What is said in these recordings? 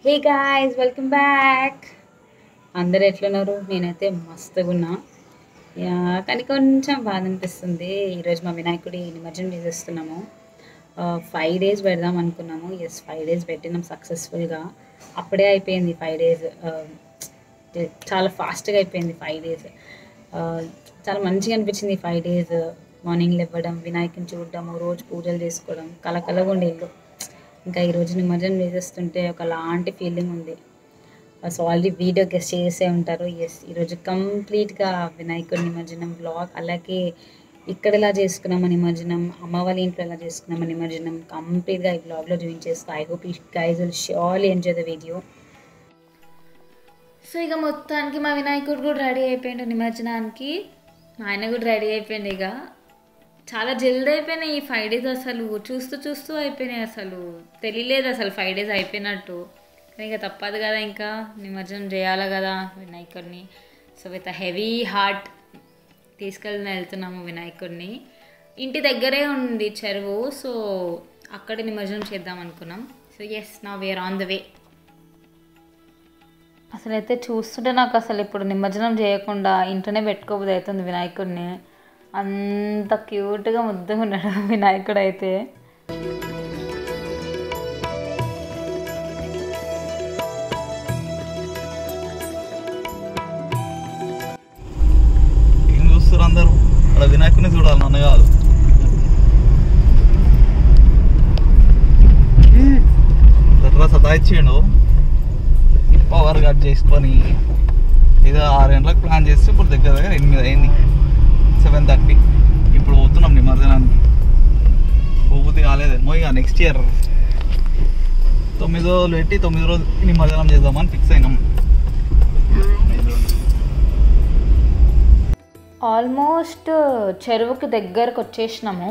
Hey guys welcome back అందరు ఎట్లున్నారు నేనైతే మస్తుగా ఉన్నా యా, కానీ కొంచెం బాధ అనిపిస్తుంది ఈరోజు మా వినాయకుడి నిమజ్జనం చేసేస్తున్నాము ఫైవ్ డేస్ పెడదాం అనుకున్నాము ఎస్ ఫైవ్ డేస్ పెట్టినాం సక్సెస్ఫుల్గా అప్పుడే అయిపోయింది ఫైవ్ డేస్ చాలా ఫాస్ట్గా అయిపోయింది ఫైవ్ డేస్ చాలా మంచిగా అనిపించింది ఫైవ్ డేస్ మార్నింగ్ లేవడం వినాయకుని చూడడము రోజు పూజలు చేసుకోవడం కలకలగా ఉండే ఇల్లు ఇంకా ఈరోజు నిమజ్జనం చేసేస్తుంటే ఒకలాంటి ఫీలింగ్ ఉంది సో ఆల్రెడీ వీడియో గెస్ట్ చేసే ఉంటారు ఎస్ ఈరోజు కంప్లీట్గా వినాయకుడి నిమజ్జనం బ్లాగ్ అలాగే ఇక్కడ ఎలా చేసుకున్నాము నిమజ్జనం అమ్మ వాళ్ళ ఇంట్లో ఎలా చేసుకున్నాము నిమజ్జనం కంప్లీట్గా ఈ బ్లాగ్లో చూపించేస్తా I hope you guys will surely enjoy the video so ఇక మొత్తానికి మా వినాయకుడు కూడా రెడీ అయిపోయిండు నిమజ్జనానికి మా ఆయన కూడా రెడీ అయిపోయింది ఇక చాలా జల్దీ అయిపోయినాయి ఈ ఫైవ్ డేస్ అసలు చూస్తూ చూస్తూ అయిపోయినాయి అసలు తెలియలేదు అసలు ఫైవ్ డేస్ అయిపోయినట్టు కానీ ఇక తప్పదు కదా ఇంకా నిమజ్జనం చేయాలి కదా వినాయకుడిని సో విత్ హెవీ హార్ట్ తీసుకెళ్ళి వెళ్తున్నాము వినాయకుడిని ఇంటి దగ్గరే ఉంది చెరువు సో అక్కడే నిమజ్జనం చేద్దాం అనుకున్నాం సో ఎస్ నా వేర్ ఆన్ ద వే అసలు అయితే చూస్తుంటే నాకు అసలు ఇప్పుడు నిమజ్జనం చేయకుండా ఇంట్లోనే పెట్టుకోబోదు అవుతుంది వినాయకుడిని అంత క్యూట్గా ముద్దుగా ఉన్నాడు వినాయకుడు అయితే ఏం చూస్తారు అందరూ అక్కడ వినాయకుని చూడాలి నన్ను కాదు ఎర్ర సతాయిచ్చిండు పవర్ కట్ చేసుకొని ఏదో ఆరు గంటలకు ప్లాన్ చేస్తే ఇప్పుడు దగ్గర దగ్గర ఎనిమిది అయింది సెవెన్ థర్టీ ఇప్పుడు పోతున్నాం నిమజ్జనానికి పోబుద్ది కాలేదేమో ఇక నెక్స్ట్ ఇయర్ తొమ్మిది రోజులు పెట్టి తొమ్మిది రోజులు నిమజ్జనం చేద్దామని ఫిక్స్ అయినాం ఆల్మోస్ట్ చెరువుకి దగ్గరకు వచ్చేసినాము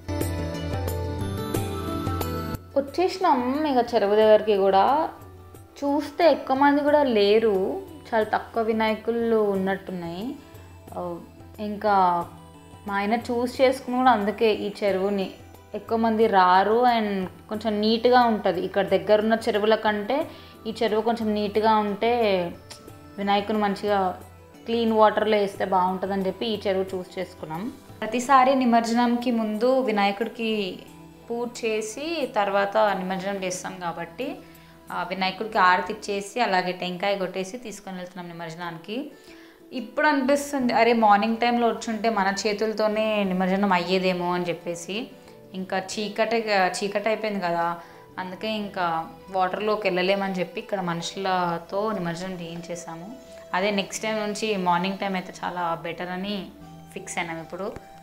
వచ్చేసినాం ఇక చెరువు దగ్గరికి కూడా చూస్తే ఎక్కువ మంది కూడా లేరు చాలా తక్కువ వినాయకులు ఉన్నట్టున్నాయి ఆ, ఇంకా మా ఆయన చూస్ చేసుకుని కూడా అందుకే ఈ చెరువుని ఎక్కువ మంది రారు అండ్ కొంచెం నీట్గా ఉంటుంది ఇక్కడ దగ్గర ఉన్న చెరువుల కంటే ఈ చెరువు కొంచెం నీట్గా ఉంటే వినాయకుని మంచిగా క్లీన్ వాటర్లో వేస్తే బాగుంటుందని చెప్పి ఈ చెరువు చూస్ చేసుకున్నాం ప్రతిసారి నిమజ్జనంకి ముందు వినాయకుడికి పూజ చేసి తర్వాత నిమజ్జనం చేస్తాం కాబట్టి ఆ వినాయకుడికి ఆరతి ఇచ్చేసి అలాగే టెంకాయ కొట్టేసి తీసుకొని వెళ్తున్నాం నిమజ్జనానికి ఇప్పుడు అనిపిస్తుంది అరే మార్నింగ్ టైంలో వచ్చుంటే మన చేతులతోనే నిమజ్జనం అయ్యేదేమో అని చెప్పేసి ఇంకా చీకటి చీకటి అయిపోయింది కదా అందుకే ఇంకా వాటర్లోకి వెళ్ళలేమని చెప్పి ఇక్కడ మనుషులతో నిమజ్జనం చేయించేసాము అదే నెక్స్ట్ టైం నుంచి మార్నింగ్ టైం అయితే చాలా బెటర్ అని ఫిక్స్ అయినాం ఇప్పుడు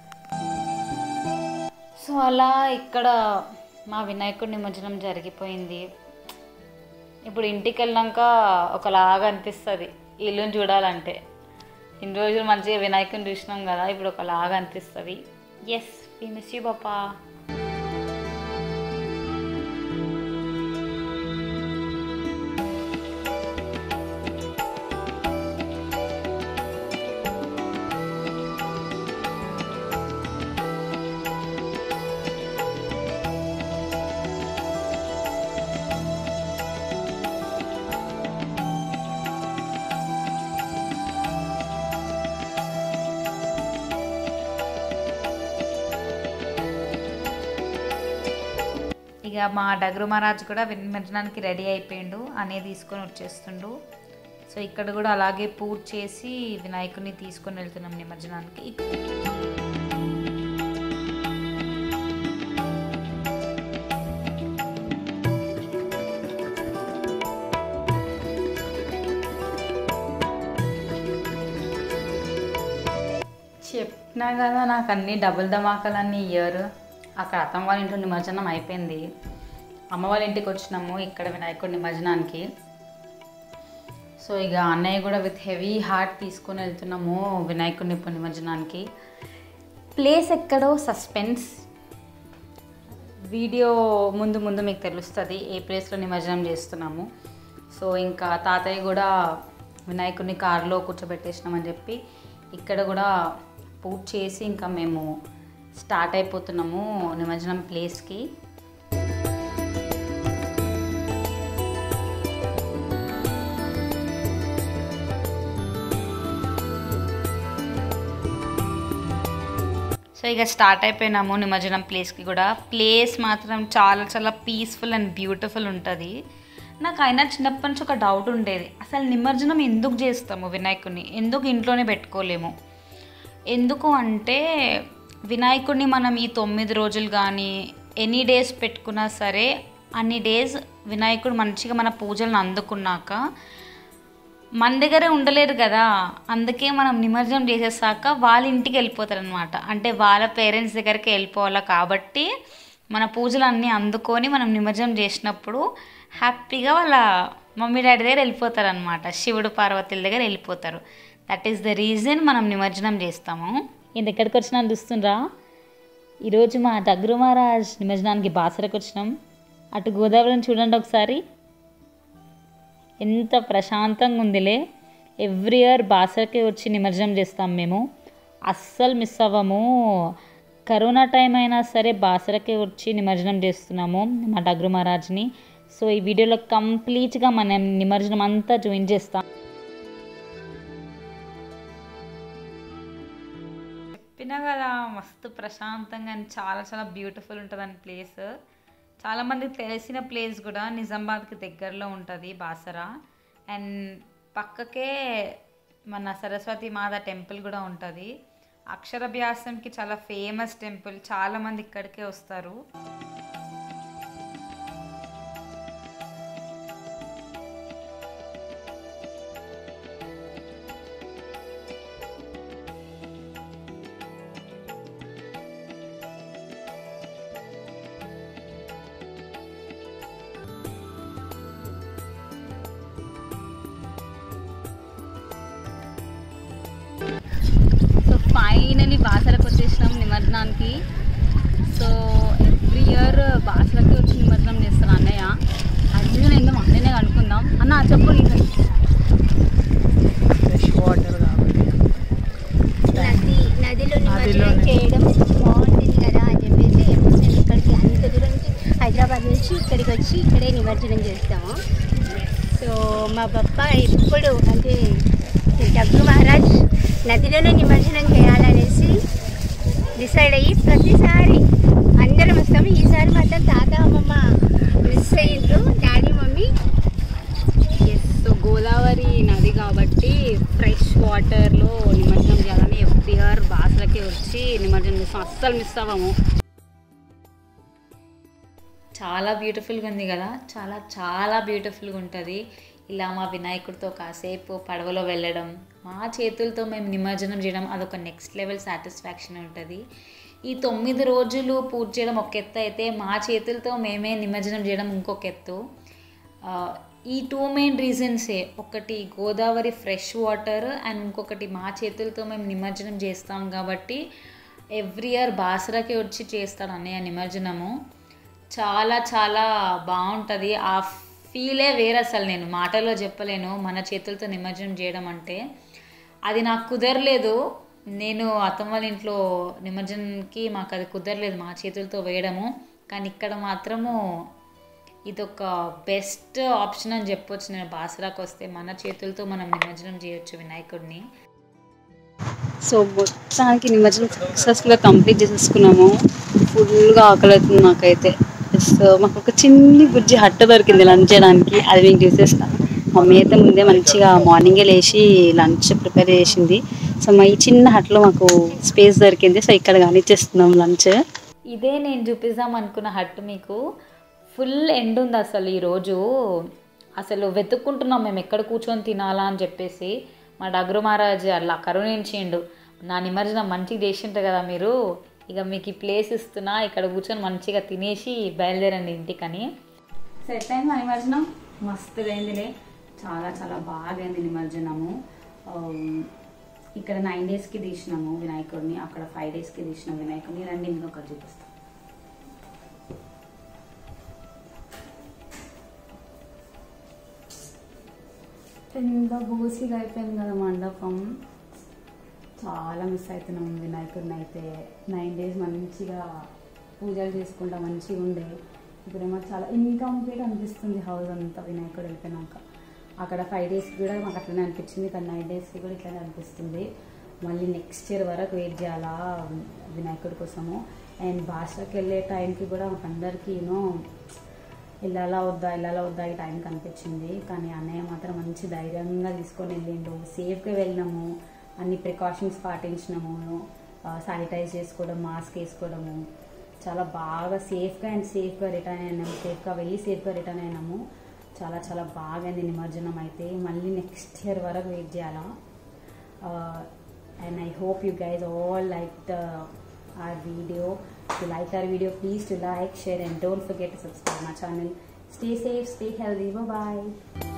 సో అలా ఇక్కడ మా వినాయకుడి నిమజ్జనం జరిగిపోయింది ఇప్పుడు ఇంటికి వెళ్ళాక ఒకలాగా అనిపిస్తుంది ఇల్లుని చూడాలంటే ఇన్ని రోజులు మంచిగా వినాయకుని చూసినాం కదా ఇప్పుడు ఒకలాగా అనిపిస్తుంది yes we miss you Bappa ఇక మా డగరు మహారాజ్ కూడా నిమజ్జనానికి రెడీ అయిపోయిండు అనే తీసుకొని వచ్చేస్తుండు సో ఇక్కడ కూడా అలాగే పూజ చేసి వినాయకుడిని తీసుకొని వెళ్తున్నాం నిమజ్జనానికి చెప్పినా కదా నాకు అన్ని డబుల్ ధమాకాలన్నీ ఇయ్యారు అక్కడ అత్తమ్మ వాళ్ళ ఇంట్లో నిమజ్జనం అయిపోయింది అమ్మ వాళ్ళ ఇంటికి వచ్చినాము ఇక్కడ వినాయకుడి నిమజ్జనానికి సో ఇక అన్నయ్య కూడా విత్ హెవీ హార్ట్ తీసుకొని వెళ్తున్నాము వినాయకుడిని ఇప్పుడు నిమజ్జనానికి ప్లేస్ ఎక్కడో సస్పెన్స్ వీడియో ముందు ముందు మీకు తెలుస్తుంది ఏ ప్లేస్లో నిమజ్జనం చేస్తున్నాము సో ఇంకా తాతయ్య కూడా వినాయకుడిని కారులో కూర్చోబెట్టేసినామని చెప్పి ఇక్కడ కూడా పూజ చేసి ఇంకా మేము స్టార్ట్ అయిపోతున్నాము నిమజ్జనం ప్లేస్కి సో ఇక స్టార్ట్ అయిపోయినాము నిమజ్జనం ప్లేస్కి కూడా ప్లేస్ మాత్రం చాలా చాలా పీస్ఫుల్ అండ్ బ్యూటిఫుల్ ఉంటుంది నాకు అయినా చిన్నప్పటి నుంచి ఒక డౌట్ ఉండేది అసలు నిమజ్జనం ఎందుకు చేస్తాము వినాయకుడిని ఎందుకు ఇంట్లోనే పెట్టుకోలేము ఎందుకు అంటే వినాయకుడిని మనం ఈ తొమ్మిది రోజులు కానీ ఎనీ డేస్ పెట్టుకున్నా సరే అన్ని డేస్ వినాయకుడు మంచిగా మన పూజలను అందుకున్నాక మన దగ్గరే ఉండలేరు కదా అందుకే మనం నిమజ్జనం చేసేసాక వాళ్ళ ఇంటికి వెళ్ళిపోతారనమాట అంటే వాళ్ళ పేరెంట్స్ దగ్గరికి వెళ్ళిపోవాలి కాబట్టి మన పూజలు అన్నీ అందుకొని మనం నిమజ్జనం చేసినప్పుడు హ్యాపీగా వాళ్ళ మమ్మీ డాడీ దగ్గర వెళ్ళిపోతారనమాట శివుడు పార్వతుల దగ్గర వెళ్ళిపోతారు దట్ ఈస్ ద రీజన్ మనం నిమజ్జనం చేస్తాము నేను ఎక్కడికి వచ్చినా చూస్తుండ్రా ఈరోజు మా దగ్గరు మహారాజ్ నిమజ్జనానికి బాసరకు వచ్చినాం అటు గోదావరిని చూడండి ఒకసారి ఎంత ప్రశాంతంగా ఉందిలే ఎవ్రీ ఇయర్ బాసరకి వచ్చి నిమజ్జనం చేస్తాం మేము అస్సలు మిస్ అవ్వము కరోనా టైం అయినా సరే బాసరకే వచ్చి నిమజ్జనం చేస్తున్నాము మా డగ్రు మహారాజ్ని సో ఈ వీడియోలో కంప్లీట్గా మనం నిమజ్జనం అంతా జాయిన్ చేస్తాం చెప్పినా కదా మస్తు ప్రశాంతంగా and చాలా చాలా బ్యూటిఫుల్ ఉంటుంది ప్లేస్ చాలామందికి తెలిసిన ప్లేస్ కూడా నిజామాబాద్కి దగ్గరలో ఉంటుంది బాసరా అండ్ పక్కకే మన సరస్వతి మాత టెంపుల్ కూడా ఉంటుంది అక్షరాభ్యాసంకి చాలా ఫేమస్ టెంపుల్ చాలామంది ఇక్కడికే వస్తారు సో ఫైనలీ బాసలకు వచ్చేసినాం నిమజ్జనానికి సో ఎవ్రీ ఇయర్ బాసలకి వచ్చి నిమజ్జనం చేస్తారు అన్నయ్య అది ఏందో మా అన్నయ్యనే కనుక్కుందాం అన్న చెప్పు నీకు ఫ్రెష్ వాటర్ కాబట్టి నది నదిలో నిమజ్జనం నదిలోనే. చేయడం బాగుంటుంది కదా అని చెప్పేసి ఎప్పుడు మేము ఇక్కడికి అంత దూరం నుంచి హైదరాబాద్ నుంచి ఇక్కడికి వచ్చి ఇక్కడే నిమజ్జనం చేస్తాము సో మా పప్ప ఎప్పుడు అంటే డబ్బు మహారాజ్ నదిలోనే నిమజ్జనం చేయాలనేసి డిసైడ్ అయ్యి ప్రతిసారి అందరం వస్తాము ఈసారి మాత్రం తాత అమ్మమ్మ మిస్ అయ్యిండ్రు daddy mummy yes so Godavari నది కాబట్టి ఫ్రెష్ వాటర్లో నిమజ్జనం చేయాలని ఎవ్రీ ఇయర్ బాసలకి వచ్చి నిమజ్జనం చేస్తాం అస్సలు మిస్ అవ్వము చాలా బ్యూటిఫుల్గా ఉంది కదా చాలా చాలా బ్యూటిఫుల్గా ఉంటుంది ఇలా మా వినాయకుడితో కాసేపు పడవలో వెళ్ళడం మా చేతులతో మేము నిమజ్జనం చేయడం అదొక నెక్స్ట్ లెవెల్ సాటిస్ఫాక్షన్ ఉంటుంది ఈ తొమ్మిది రోజులు పూర్తి చేయడం ఒక ఎత్తు అయితే మా చేతులతో మేమే నిమజ్జనం చేయడం ఇంకొక ఎత్తు ఆ, ఈ టూ మెయిన్ రీజన్సే ఒకటి గోదావరి ఫ్రెష్ వాటర్ అండ్ ఇంకొకటి మా చేతులతో మేము నిమజ్జనం చేస్తాం కాబట్టి ఎవ్రీ ఇయర్ బాసరాకి వచ్చి చేస్తాడు అన్నయ్య నిమజ్జనము చాలా చాలా బాగుంటుంది ఆ ఫీలే వేరే అసలు నేను మాటలో చెప్పలేను మన చేతులతో నిమజ్జనం చేయడం అంటే అది నాకు కుదరలేదు నేను అత్తమ్మ వాళ్ళ ఇంట్లో నిమజ్జనంకి మాకు అది కుదరలేదు మా చేతులతో వేయడము కానీ ఇక్కడ మాత్రము ఇదొక బెస్ట్ ఆప్షన్ అని చెప్పొచ్చు నేను బాసరాకు వస్తే మన చేతులతో మనం నిమజ్జనం చేయొచ్చు వినాయకుడిని సో మొత్తానికి నిమజ్జనం సక్సెస్ఫుల్గా కంప్లీట్ చేసేసుకున్నాము ఫుల్గా ఆకలి అవుతుంది నాకైతే సో మాకు ఒక చిన్ని బుజ్జి హట్ట దొరికింది లంచ్ చేయడానికి అది మేము చేసేస్తాం మమ్మీ అయితే ముందే మంచిగా మార్నింగే లేచి లంచ్ ప్రిపేర్ చేసింది సో మా ఈ చిన్న హట్లో మాకు స్పేస్ దొరికింది సో ఇక్కడ కానిచ్చేస్తున్నాం లంచ్ ఇదే నేను చూపిద్దాం అనుకున్న హట్ మీకు ఫుల్ ఎండ్ ఉంది అసలు ఈరోజు అసలు వెతుక్కుంటున్నాం మేము ఎక్కడ కూర్చొని తినాలా అని చెప్పేసి మా డగ్రు మహారాజ్ అలా కరుణించిండు నా నిమజ్జనం మంచిగా చేసింటారు కదా మీరు ఇక మీకు ఈ ప్లేస్ ఇస్తున్నా ఇక్కడ కూర్చొని మంచిగా తినేసి బయలుదేరండి ఇంటికని సెట్ అయింది మా నిమజ్జనం మస్తుగా అయిందిలే చాలా చాలా బాగా అయింది నిమజ్జనము ఆమ్, ఇక్కడ నైన్ డేస్కి తీసినాము వినాయకుడిని అక్కడ ఫైవ్ డేస్కి తీసినాం వినాయకుడిని రండి మీకు ఒకటి చూపిస్తాం ఎంత బోసిగా అయిపోయింది కదా మండపం చాలా మిస్ అవుతున్నాం వినాయకుడిని అయితే నైన్ డేస్ మంచిగా పూజలు చేసుకుంటా మంచిగా ఉండే ఇప్పుడేమో చాలా ఇన్కంప్లీట్ అనిపిస్తుంది హౌస్ అంతా వినాయకుడు వెళ్ళిపోయినాక అక్కడ ఫైవ్ డేస్కి కూడా మాకు అట్లనే అనిపించింది ఇక్కడ నైన్ డేస్కి కూడా ఇట్లానే అనిపిస్తుంది మళ్ళీ నెక్స్ట్ ఇయర్ వరకు వెయిట్ చేయాలా వినాయకుడి కోసము అండ్ భాషకి వెళ్ళే టైంకి కూడా మాకు అందరికీ యూనో వెళ్ళాలా వద్దా వెళ్ళాలా వద్దా ఈ టైం కనిపించింది కానీ అన్నయ్య మాత్రం మంచి ధైర్యంగా తీసుకొని వెళ్ళిండు సేఫ్గా వెళ్ళినాము అన్ని ప్రికాషన్స్ పాటించినాము శానిటైజ్ చేసుకోవడం మాస్క్ వేసుకోవడము చాలా బాగా సేఫ్గా అండ్ సేఫ్గా రిటర్న్ అయినాము సేఫ్గా వెళ్ళి సేఫ్గా రిటర్న్ అయినాము చాలా చాలా బాగా అయింది నిమజ్జనం అయితే మళ్ళీ నెక్స్ట్ ఇయర్ వరకు వెయిట్ చేయాలా and I hope you guys all liked uh, our video. If you liked our video, please to like, share, and don't forget to subscribe my channel. Stay safe, stay healthy. Bye bye.